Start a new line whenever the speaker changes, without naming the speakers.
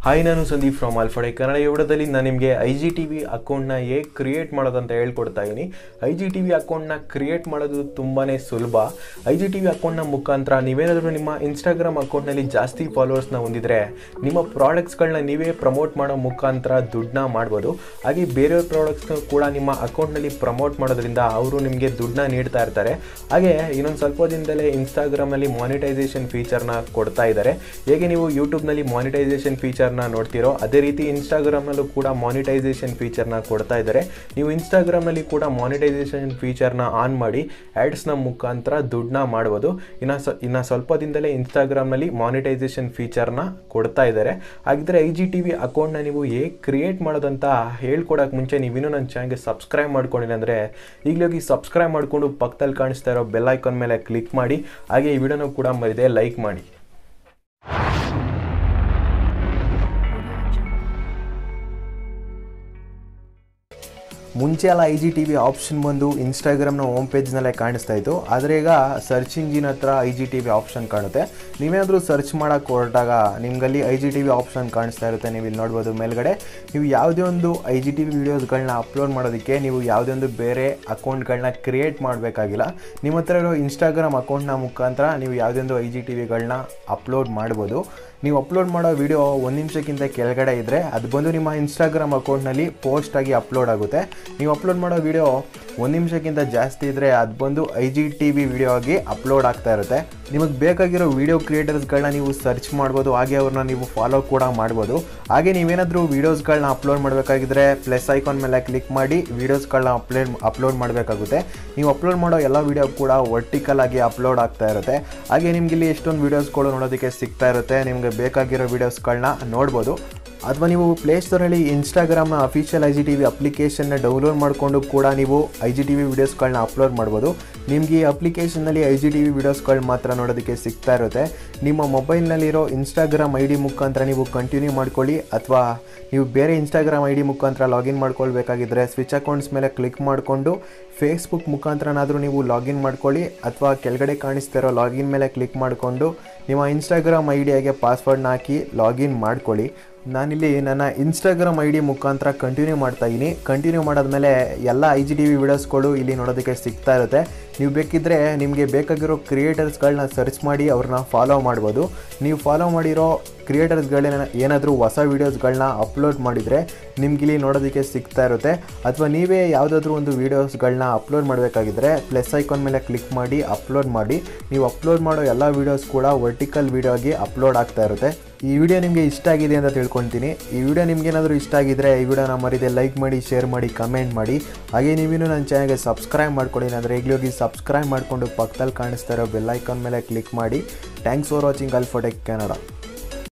hi ನಾನು Sandeep from ಆಲ್ಫಾಡೆ Kannada ವಿಡಿಯೋದಲ್ಲಿ ನಾನು ನಿಮಗೆ ಐ ಜಿ ಟಿ ವಿ ಅಕೌಂಟ್ನ ಹೇಗೆ ಕ್ರಿಯೇಟ್ ಮಾಡೋದಂತ ಹೇಳ್ಕೊಡ್ತಾ ಇದ್ದೀನಿ ಐ ಜಿ ಟಿ ವಿ ಅಕೌಂಟ್ನ ಕ್ರಿಯೇಟ್ ಮಾಡೋದು ತುಂಬಾ ಸುಲಭ ಐ ಜಿ ಟಿ ವಿ ಅಕೌಂಟ್ನ ಮುಖಾಂತರ ನೀವೇನಾದರೂ ನಿಮ್ಮ ಇನ್ಸ್ಟಾಗ್ರಾಮ್ ಅಕೌಂಟ್ನಲ್ಲಿ ಜಾಸ್ತಿ ಫಾಲೋವರ್ಸ್ನ ಹೊಂದಿದ್ರೆ ನಿಮ್ಮ ಪ್ರಾಡಕ್ಟ್ಸ್ಗಳನ್ನ ನೀವೇ ಪ್ರಮೋಟ್ ಮಾಡೋ ಮುಖಾಂತರ ದುಡ್ಡನ್ನ ಮಾಡ್ಬೋದು ಹಾಗೆ ಬೇರೆಯವ್ರ ಪ್ರಾಡಕ್ಟ್ಸ್ನ ಕೂಡ ನಿಮ್ಮ ಅಕೌಂಟ್ನಲ್ಲಿ ಪ್ರಮೋಟ್ ಮಾಡೋದ್ರಿಂದ ಅವರು ನಿಮಗೆ ದುಡ್ಡನ್ನ ನೀಡ್ತಾ ಇರ್ತಾರೆ ಹಾಗೆ ಇನ್ನೊಂದು ಸ್ವಲ್ಪ ದಿನದಲ್ಲೇ ಇನ್ಸ್ಟಾಗ್ರಾಮ್ನಲ್ಲಿ ಮಾನಿಟೈಸೇಷನ್ ಫೀಚರ್ನ ಕೊಡ್ತಾ ಇದ್ದಾರೆ ಹೇಗೆ ನೀವು ಯೂಟ್ಯೂಬ್ನಲ್ಲಿ ಮಾನಿಟೈಸೇಷನ್ ಫೀಚರ್ನ ನೋಡ್ತಿರೋ ಅದೇ ರೀತಿ ಇನ್ಸ್ಟಾಗ್ರಾಮ್ನಲ್ಲೂ ಕೂಡ ಮಾನಿಟೈಸೇಷನ್ ಫೀಚರ್ನ ಕೊಡ್ತಾ ಇದ್ದಾರೆ ನೀವು ಇನ್ಸ್ಟಾಗ್ರಾಮ್ನಲ್ಲಿ ಕೂಡ ಮಾನಿಟೈಸೇಷನ್ ಫೀಚರ್ನ ಆನ್ ಮಾಡಿ ಆ್ಯಡ್ಸ್ನ ಮುಖಾಂತರ ದುಡ್ಡನ್ನ ಮಾಡ್ಬೋದು ಇನ್ನು ಸ ಇನ್ನು ಸ್ವಲ್ಪ ದಿನದಲ್ಲೇ ಇನ್ಸ್ಟಾಗ್ರಾಮ್ನಲ್ಲಿ ಮಾನಿಟೈಸೇಷನ್ ಫೀಚರ್ನ ಕೊಡ್ತಾ ಇದ್ದಾರೆ ಹಾಗಿದ್ರೆ ಐ ಜಿ ಟಿ ವಿ ಅಕೌಂಟ್ನ ನೀವು ಹೇಗೆ ಕ್ರಿಯೇಟ್ ಮಾಡೋದಂತ ಹೇಳ್ಕೊಡೋಕೆ ಮುಂಚೆ ನೀವಿನ್ನೂ ನನ್ನ ಚಾನಲ್ಗೆ ಸಬ್ಸ್ಕ್ರೈಬ್ ಮಾಡ್ಕೊಂಡಿಲ್ಲ ಅಂದರೆ ಈಗಲೇ ಹೋಗಿ ಸಬ್ಸ್ಕ್ರೈಬ್ ಮಾಡಿಕೊಂಡು ಪಕ್ಕದಲ್ಲಿ ಕಾಣಿಸ್ತಾ ಇರೋ ಬೆಲ್ ಐಕಾನ್ ಮೇಲೆ ಕ್ಲಿಕ್ ಮಾಡಿ ಹಾಗೆ ಈ ವಿಡಿಯೋನೂ ಕೂಡ ಮರಿದೆ ಲೈಕ್ ಮಾಡಿ ಮುಂಚೆ ಎಲ್ಲ I G T V option ಬಂದು ಇನ್ಸ್ಟಾಗ್ರಾಮ್ನ ಹೋಮ್ ಪೇಜ್ನಲ್ಲೇ ಕಾಣಿಸ್ತಾ ಇತ್ತು ಆದರೆ ಈಗ ಸರ್ಚ್ ಇಂಜಿನ್ ಹತ್ರ I G T V option ಕಾಣುತ್ತೆ ನೀವೇನಾದರೂ ಸರ್ಚ್ ಮಾಡೋಕ್ಕೆ ಹೊರಟಾಗ ನಿಮ್ಗಲ್ಲಿ I G T V option ಕಾಣಿಸ್ತಾ ಇರುತ್ತೆ ನೀವು ಇಲ್ಲಿ ನೋಡ್ಬೋದು ಮೇಲ್ಗಡೆ ನೀವು ಯಾವುದೇ ಒಂದು ಐ ಜಿ ಟಿ ವಿ ವೀಡಿಯೋಸ್ಗಳನ್ನ ಅಪ್ಲೋಡ್ ಮಾಡೋದಕ್ಕೆ ನೀವು ಯಾವುದೇ ಒಂದು ಬೇರೆ ಅಕೌಂಟ್ಗಳನ್ನ ಕ್ರಿಯೇಟ್ ಮಾಡಬೇಕಾಗಿಲ್ಲ ನಿಮ್ಮ ಹತ್ರ ಇರೋ ಇನ್ಸ್ಟಾಗ್ರಾಮ್ ಅಕೌಂಟ್ನ ಮುಖಾಂತರ ನೀವು ಯಾವುದೇ ಒಂದು ಐ ಜಿ ಟಿ ವಿಗಳನ್ನ ಅಪ್ಲೋಡ್ ಮಾಡ್ಬೋದು ನೀವು ಅಪ್ಲೋಡ್ ಮಾಡೋ ವಿಡಿಯೋ ಒಂದು ನಿಮಿಷಕ್ಕಿಂತ ಕೆಳಗಡೆ ಇದ್ದರೆ ಅದು ಬಂದು ನಿಮ್ಮ ಇನ್ಸ್ಟಾಗ್ರಾಮ್ ಅಕೌಂಟ್ನಲ್ಲಿ ಪೋಸ್ಟ್ ಆಗಿ ಅಪ್ಲೋಡ್ ಆಗುತ್ತೆ ನೀವು ಅಪ್ಲೋಡ್ ಮಾಡೋ ವಿಡಿಯೋ ಒಂದು ನಿಮಿಷಕ್ಕಿಂತ ಜಾಸ್ತಿ ಇದ್ದರೆ ಅದು ಬಂದು I G T V video ಆಗಿ ಅಪ್ಲೋಡ್ ಆಗ್ತಾ ಇರುತ್ತೆ ನಿಮಗೆ ಬೇಕಾಗಿರೋ ವಿಡಿಯೋ ಕ್ರಿಯೇಟರ್ಸ್ಗಳನ್ನ ನೀವು ಸರ್ಚ್ ಮಾಡ್ಬೋದು ಹಾಗೆ ಅವ್ರನ್ನ ನೀವು ಫಾಲೋ ಕೂಡ ಮಾಡ್ಬೋದು ಹಾಗೆ ನೀವೇನಾದರೂ ವೀಡಿಯೋಸ್ಗಳನ್ನ ಅಪ್ಲೋಡ್ ಮಾಡಬೇಕಾಗಿದ್ರೆ ಪ್ಲಸ್ ಐಕಾನ್ ಮೇಲೆ ಕ್ಲಿಕ್ ಮಾಡಿ ವೀಡಿಯೋಸ್ಗಳನ್ನ ಅಪ್ಲೋಡ್ ಅಪ್ಲೋಡ್ ಮಾಡಬೇಕಾಗುತ್ತೆ ನೀವು ಅಪ್ಲೋಡ್ ಮಾಡೋ ಎಲ್ಲ ವೀಡಿಯೋ ಕೂಡ ವರ್ಟಿಕಲ್ ಆಗಿ ಅಪ್ಲೋಡ್ ಆಗ್ತಾ ಇರುತ್ತೆ ಹಾಗೆ ನಿಮ್ಗೆ ಇಲ್ಲಿ ಎಷ್ಟೊಂದು ವೀಡಿಯೋಸ್ಗಳು ನೋಡೋದಕ್ಕೆ ಸಿಗ್ತಾ ಇರುತ್ತೆ ನಿಮಗೆ ಬೇಕಾಗಿರೋ ವೀಡಿಯೋಸ್ಗಳನ್ನ ನೋಡ್ಬೋದು ಅಥವಾ ನೀವು ಪ್ಲೇಸ್ಟೋರಲ್ಲಿ ಇನ್ಸ್ಟಾಗ್ರಾಮ್ನ official I G T V ಅಪ್ಲಿಕೇಶನ್ನ ಡೌನ್ಲೋಡ್ ಮಾಡಿಕೊಂಡು ಕೂಡ ನೀವು ಐ ಜಿ ಟಿ ವಿ ವೀಡಿಯೋಸ್ಗಳನ್ನ ಅಪ್ಲೋಡ್ ಮಾಡ್ಬೋದು ನಿಮಗೆ ಈ ಅಪ್ಲಿಕೇಶನ್ನಲ್ಲಿ ಐ ಜಿ ಟಿ ವಿ ವೀಡಿಯೋಸ್ಗಳು ಮಾತ್ರ ನೋಡೋದಕ್ಕೆ ಸಿಗ್ತಾ ಇರುತ್ತೆ ನಿಮ್ಮ ಮೊಬೈಲ್ನಲ್ಲಿರೋ ಇನ್ಸ್ಟಾಗ್ರಾಮ್ ಐ ಡಿ ಮುಖಾಂತರ ನೀವು ಕಂಟಿನ್ಯೂ ಮಾಡ್ಕೊಳ್ಳಿ ಅಥವಾ ನೀವು ಬೇರೆ ಇನ್ಸ್ಟಾಗ್ರಾಮ್ ಐ ಡಿ ಮುಖಾಂತರ ಲಾಗಿನ್ ಮಾಡ್ಕೊಳ್ಬೇಕಾಗಿದ್ದರೆ ಸ್ವಿಚ್ ಅಕೌಂಟ್ಸ್ ಮೇಲೆ ಕ್ಲಿಕ್ ಮಾಡಿಕೊಂಡು ಫೇಸ್ಬುಕ್ ಮುಖಾಂತರನಾದರೂ ನೀವು ಲಾಗಿನ್ ಮಾಡ್ಕೊಳ್ಳಿ ಅಥವಾ ಕೆಳಗಡೆ ಕಾಣಿಸ್ತಿರೋ ಲಾಗಿನ್ ಮೇಲೆ ಕ್ಲಿಕ್ ಮಾಡಿಕೊಂಡು ನಿಮ್ಮ ಇನ್ಸ್ಟಾಗ್ರಾಮ್ ಐ ಡಿಯಾಗೆ ಪಾಸ್ವರ್ಡ್ನ ಹಾಕಿ ಲಾಗಿನ್ ಮಾಡ್ಕೊಳ್ಳಿ ನಾನಿಲ್ಲಿ ನನ್ನ ಇನ್ಸ್ಟಾಗ್ರಾಮ್ ಐ ಡಿ ಮುಖಾಂತರ ಕಂಟಿನ್ಯೂ ಮಾಡ್ತಾ ಇದ್ದೀನಿ ಕಂಟಿನ್ಯೂ ಮಾಡಾದ್ಮೇಲೆ ಎಲ್ಲ ಐ ಜಿ ಟಿ ವಿ ವೀಡಿಯೋಸ್ಗಳು ಇಲ್ಲಿ ನೋಡೋದಕ್ಕೆ ಸಿಗ್ತಾ ಇರುತ್ತೆ ನೀವು ಬೇಕಿದ್ದರೆ ನಿಮಗೆ ಬೇಕಾಗಿರೋ ಕ್ರಿಯೇಟರ್ಸ್ಗಳನ್ನ ಸರ್ಚ್ ಮಾಡಿ ಅವ್ರನ್ನ ಫಾಲೋ ಮಾಡ್ಬೋದು ನೀವು ಫಾಲೋ ಮಾಡಿರೋ ಕ್ರಿಯೇಟರ್ಸ್ಗಳನ್ನ ಏನಾದರೂ ಹೊಸ ವೀಡಿಯೋಸ್ಗಳನ್ನ ಅಪ್ಲೋಡ್ ಮಾಡಿದರೆ ನಿಮ್ಗಿಲ್ಲಿ ನೋಡೋದಕ್ಕೆ ಸಿಗ್ತಾ ಇರುತ್ತೆ ಅಥವಾ ನೀವೇ ಯಾವುದಾದ್ರೂ ಒಂದು ವೀಡಿಯೋಸ್ಗಳನ್ನ ಅಪ್ಲೋಡ್ ಮಾಡಬೇಕಾಗಿದ್ರೆ ಪ್ಲಸ್ ಐಕಾನ್ ಮೇಲೆ ಕ್ಲಿಕ್ ಮಾಡಿ ಅಪ್ಲೋಡ್ ಮಾಡಿ ನೀವು ಅಪ್ಲೋಡ್ ಮಾಡೋ ಎಲ್ಲ ವೀಡಿಯೋಸ್ ಕೂಡ ವರ್ಟಿಕಲ್ ವೀಡಿಯೋಗೆ ಅಪ್ಲೋಡ್ ಆಗ್ತಾ ಇರುತ್ತೆ ಈ ವಿಡಿಯೋ ನಿಮಗೆ ಇಷ್ಟ ಆಗಿದೆ ಅಂತ ತಿಳ್ಕೊತೀನಿ ಈ ವಿಡಿಯೋ ನಿಮ್ಗೆ ಏನಾದರೂ ಇಷ್ಟ ಆಗಿದ್ರೆ ಈ ವಿಡಿಯೋನ ಮರಿದೆ ಲೈಕ್ ಮಾಡಿ ಶೇರ್ ಮಾಡಿ ಕಮೆಂಟ್ ಮಾಡಿ ಹಾಗೆ ನೀವಿನ್ನೂ ನನ್ನ ಚಾನಲ್ಗೆ ಸಬ್ಸ್ಕ್ರೈಬ್ ಮಾಡ್ಕೊಳ್ಳಿ ಅಂದರೆ ಈಗಲೇ ಹೋಗಿ ಸಬ್ಸ್ಕ್ರೈಬ್ ಮಾಡಿಕೊಂಡು ಪಕ್ಕದಲ್ಲಿ ಕಾಣಿಸ್ತಾ ಇರೋ ಬೆಲ್ ಐಕಾನ್ ಮೇಲೆ ಕ್ಲಿಕ್ ಮಾಡಿ thanks for watching Alphotech Kannada